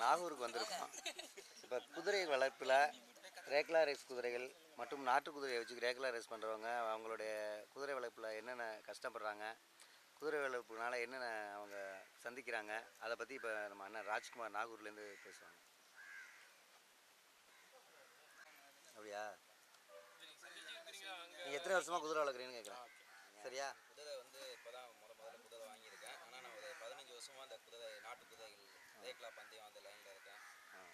நாகூருக்கு வந்திருக்கோம் இப்போ குதிரை வளர்ப்பில் ரேக்லா ரேஸ் குதிரைகள் மற்றும் நாட்டு குதிரையை வச்சு ரேக்லா ரேஸ் பண்ணுறவங்க அவங்களுடைய குதிரை வளர்ப்பில் என்னென்ன கஷ்டப்படுறாங்க குதிரை வளர்ப்புனால என்னென்ன அவங்க சந்திக்கிறாங்க அதை பற்றி இப்போ நம்ம அண்ணன் ராஜ்குமார் நாகூர்லேருந்து பேசுவாங்க அப்படியா நீங்கள் எத்தனை வருஷமாக குதிரை வளர்க்குறீங்கன்னு கேட்குறேன் சரியா குதிரை வந்து இப்போ தான் முத முதல்ல குதிரை வாங்கியிருக்கேன் ஆனால் நான் ஒரு பதினஞ்சு வருஷமாக அந்த குதிரை நாட்டு குதிரைகள் ரேக்லா பந்தயம் அந்த லைனில் இருக்கேன்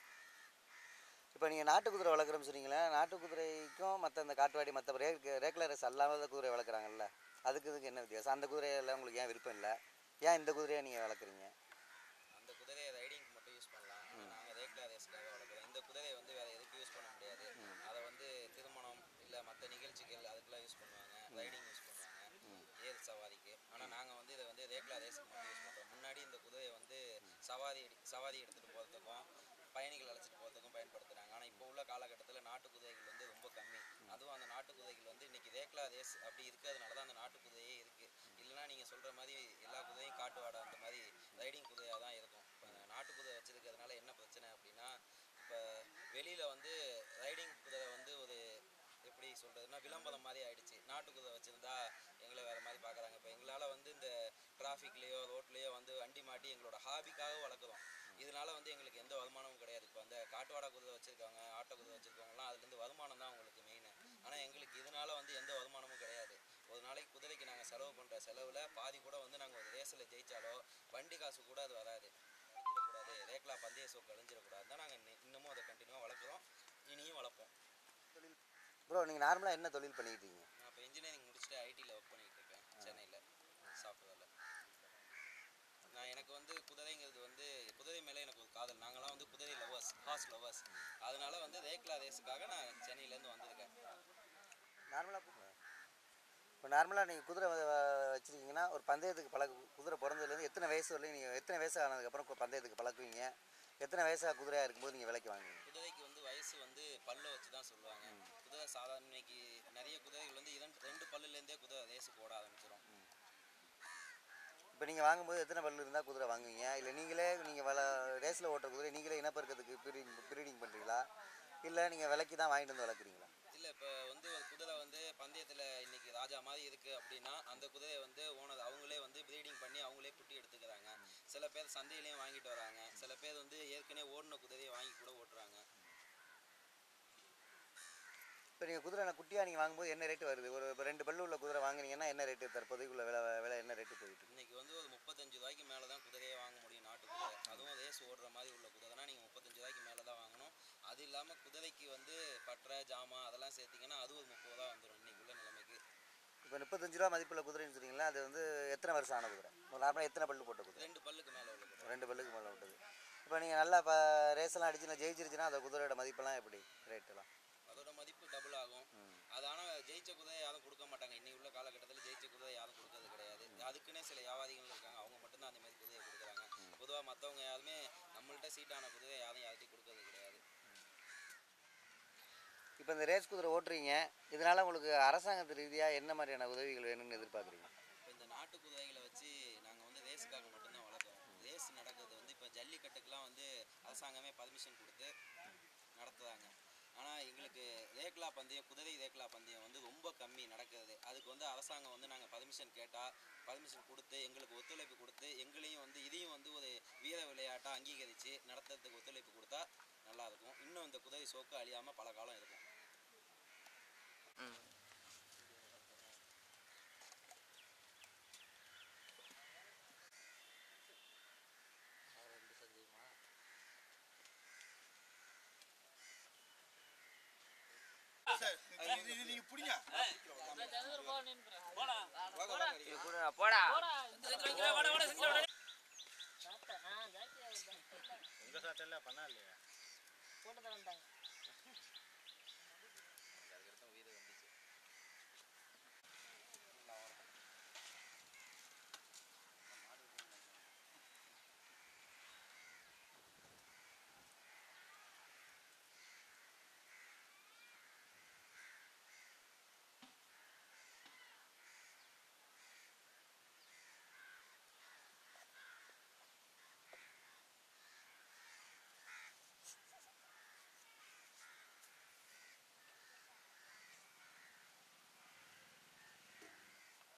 இப்போ நீங்கள் நாட்டு குதிரை வளர்க்குறோம்னு சொன்னீங்களே நாட்டு குதிரைக்கும் மற்ற இந்த காட்டுவாடி மற்ற ரேக் ரேக்லர் ரேஸ் அல்லாத குதிரை வளர்க்குறாங்கல்ல அதுக்கு இதுக்கு என்ன வித்தியாசம் அந்த குதிரையெல்லாம் உங்களுக்கு ஏன் விருப்பம் இல்லை ஏன் இந்த குதிரையை நீங்கள் வளர்க்குறீங்க அந்த குதிரையை ரைடிங்க்கு மட்டும் யூஸ் பண்ணலாம் ஆனால் நாங்கள் ரேக்லா ரேஸ்க்காக வளர்க்குறோம் இந்த குதிரையை வந்து வேறு எதுக்கும் யூஸ் பண்ண முடியாது அதை வந்து திருமணம் இல்லை மற்ற நிகழ்ச்சிகள் அதுக்கெல்லாம் யூஸ் பண்ணுவாங்க ரைடிங் யூஸ் பண்ணுவாங்க ஏர் சவாரிக்கு ஆனால் நாங்கள் வந்து இதை வந்து ரேக்லா ரேஸ்க்கு மட்டும் யூஸ் பண்ணுறோம் முன்னாடி இந்த குதிரையை வந்து சவாரி எடு- சவாரி எடுத்துகிட்டு போகிறதுக்கும் பயணிகள் அழைச்சிட்டு போகிறதுக்கும் பயன்படுத்துகிறாங்க ஆனால் இப்போ உள்ள காலகட்டத்தில் நாட்டு குதிரைகள் வந்து ரொம்ப கம்மி அதுவும் அந்த நாட்டு குதிரைகள் வந்து இன்னைக்கு ரேக்லா ரேஸ் அப்படி இருக்கிறதுனால தான் அந்த நாட்டு குதிரையே இருக்குது இல்லைனா நீங்கள் சொல்கிற மாதிரி எல்லா குதிரையும் காட்டு வாடை அந்த மாதிரி ரைடிங் குதிரையாக தான் இருக்கும் இப்போ நாட்டு குதிரை வச்சிருக்கிறதுனால என்ன பிரச்சனை அப்படின்னா இப்போ வெளியில் வந்து ரைடிங் குதிரை வந்து ஒரு எப்படி சொல்கிறதுனா விளம்பரம் மாதிரி ஆயிடுச்சு நாட்டு குதிரை வச்சுருந்தா எங்களை வேறு மாதிரி பார்க்குறாங்க இப்போ எங்களால் வந்து இந்த டிராஃபிக்லேயோ ரோட்லேயோ வந்து வண்டி மாட்டி எங்களோட ஹாபிக்காக வளர்க்குறோம் இதனால வந்து எங்களுக்கு எந்த வருமானமும் கிடையாது இப்போ அந்த காட்டுவாடா குதிரை வச்சுருக்காங்க ஆட்டோ குதிரை வச்சுருக்கவங்களாம் அதுலேருந்து வருமானம் தான் உங்களுக்கு மெயின் ஆனால் எங்களுக்கு இதனால வந்து எந்த வருமானமும் கிடையாது ஒரு நாளைக்கு குதிரைக்கு நாங்கள் செலவு பண்ணுற செலவில் பாதி கூட வந்து நாங்கள் ஒரு ரேஸில் ஜெயிச்சாலோ வண்டி காசு கூட அது வராது அழிஞ்சிடக்கூடாது ரேக்லா பந்தய சோக்கு அழிஞ்சிடக்கூடாது தான் நாங்கள் இன்னமும் அதை கண்டினியூவாக வளர்க்குறோம் இனியும் வளர்ப்போம் ப்ரோ நீங்கள் நார்மலாக என்ன தொழில் பண்ணிக்கிட்டு இருக்கீங்க நான் இப்போ இன்ஜினியரிங் முடிச்சுட்டு ஐடியில் ஒர்க் பண்ணிகிட்டு இருக்கேன் சென்னையில் சாஃப்ட்வேரில் நான் எனக்கு வந்து குதிரைங்கிறது வந்து குதிரை மேலே எனக்கு ஒரு காதல் நாங்களாம் வந்து குதிரை லவர்ஸ் ஹார்ஸ் லவர்ஸ் அதனால வந்து ரேக்லா ரேஸுக்காக நான் சென்னையிலேருந்து வந்திருக்கேன் நார்மலாக இப்போ நார்மலாக நீங்கள் குதிரை வ- வ- வச்சிருக்கீங்கன்னா ஒரு பந்தயத்துக்கு பழக குதிரை பிறந்ததுலேருந்து எத்தனை வயசு வரலையும் நீங்கள் எத்தனை வயசு ஆனதுக்கப்புறம் கு- பந்தயத்துக்கு பழக்குவீங்க எத்தனை வயசாக குதிரையாக இருக்கும்போது நீங்கள் விலைக்கு வாங்குவீங்க குதிரைக்கு வந்து வயசு வந்து பல்லை வச்சு தான் சொல்லுவாங்க குதிரை சாதாரண இன்னைக்கு நிறைய குதிரைகள் வந்து இரண்டு ரெண்டு பல்லுலேருந்தே குதிரை ரேஸுக்கு ஓட ஆரம்பிச்சிடும் இப்போ நீங்கள் வாங்கும்போது எத்தனை பல்லு இருந்தால் குதிரை வாங்குவீங்க இல்லை நீங்களே நீங்கள் வள ரேஸில் ஓட்டுற குதிரை நீங்களே இனப்பெருக்கத்துக்கு ப்ரீடிங் ப்ரீடிங் பண்ணுறீங்களா இல்லை நீங்கள் விலைக்கு தான் வாங்கிட்டு வந்து வளர்க்குறீங்களா இல்லை இப்போ வந்து ஒரு குதிரை வந்து பந்தயத்தில் இன்னைக்கு ராஜா மாதிரி இருக்குது அப்படின்னா அந்த குதிரையை வந்து ஓனர் அவங்களே வந்து ப்ரீடிங் பண்ணி அவங்களே குட்டி எடுத்துக்கிறாங்க சில பேர் சந்தையிலையும் வாங்கிட்டு வராங்க சில பேர் வந்து ஏற்கனவே ஓடின குதிரையை வாங்கி கூட ஓட்டுறாங்க இப்போ நீங்கள் குதிரை நான் குட்டியாக நீங்கள் வாங்கும்போது என்ன ரேட்டு வருது ஒரு இப்போ ரெண்டு பல்லு உள்ள குதிரை வாங்குனீங்கன்னா என்ன ரேட்டு தற்போதைக்குள்ள விலை விலை என்ன ரேட்டு போயிட்டு இருக்கு? இன்னைக்கு வந்து ஒரு முப்பத்தஞ்சு ரூபாய்க்கு மேலே தான் குதிரையே வாங்க முடியும் நாட்டு குதிரை அதுவும் ரேஸ் ஓடுற மாதிரி உள்ள குதிரைனா நீங்கள் முப்பத்தஞ்சு ரூபாய்க்கு மேலே தான் வாங்கணும் அது இல்லாமல் குதிரைக்கு வந்து பட்டறை ஜாமான் அதெல்லாம் சேர்த்திங்கன்னா அது ஒரு முப்பது ரூபா வந்துடும் இன்னைக்கு உள்ள நிலைமைக்கு இப்போ முப்பத்தஞ்சு ரூபா மதிப்புள்ள குதிரைன்னு சொன்னீங்களா அது வந்து எத்தனை வருஷம் ஆன குதிரை நார்மலாக எத்தனை பல்லு போட்ட குதிரை ரெண்டு பல்லுக்கு மேலே உள்ள குதிரை ரெண்டு பல்லுக்கு மேலே விட்டது இப்போ நீங்கள் நல்லா இப்போ ரேஸெல்லாம் அடிச்சு நான் ஜெயிச்சிருச்சுன்னா அந்த குதிரையோட மதிப்பெல்லாம் எப்படி ரேட்டெல்லாம் அதோட மதிப்பு டபுள் ஆகும் அது ஆனால் ஜெயிச்ச குதிரை யாரும் கொடுக்க மாட்டாங்க இன்னைக்கு உள்ள காலகட்டத்தில் ஜெயிச்ச குதிரை யாரும் கொடுக்கறது கிடையாது அதுக்குன்னே சில வியாபாரிகள் இருக்காங்க அவங்க மட்டும்தான் அந்த மாதிரி குதிரையை கொடுக்குறாங்க பொதுவாக மற்றவங்க யாருமே நம்மள்ட்ட சீட்டான குதிரை யாரும் யார்ட்டையும் கொடுக்கறது கிடையாது இப்போ இந்த ரேஸ் குதிரை ஓட்டுறீங்க இதனால் உங்களுக்கு அரசாங்கத்து ரீதியாக என்ன மாதிரியான உதவிகள் வேணும்னு எதிர்பார்க்குறீங்க இப்போ இந்த நாட்டு குதிரைகளை வச்சு நாங்கள் வந்து ரேஸுக்காக மட்டும்தான் வளர்க்குறோம் ரேஸ் நடக்கிறது வந்து இப்போ ஜல்லிக்கட்டுக்கெலாம் வந்து அரசாங்கமே பர்மிஷன் கொடுத்து நடத்துகிறாங்க ஆனால் எங்களுக்கு ரேக்லா பந்தயம் குதிரை ரேக்லா பந்தயம் வந்து ரொம்ப கம்மி நடக்கிறது அதுக்கு வந்து அரசாங்கம் வந்து நாங்கள் பர்மிஷன் கேட்டால் பர்மிஷன் கொடுத்து எங்களுக்கு ஒத்துழைப்பு கொடுத்து எங்களையும் வந்து இதையும் வந்து ஒரு வீர விளையாட்டாக அங்கீகரித்து நடத்துறதுக்கு ஒத்துழைப்பு கொடுத்தா நல்லாயிருக்கும் இன்னும் இந்த குதிரை சோக்கு அழியாமல் பல காலம் இருக்கும் இது இது நீங்க பிடிங்க போடா உங்க சாட்டெல்லாம் பண்ணா இல்லையா போட்டு தரேன்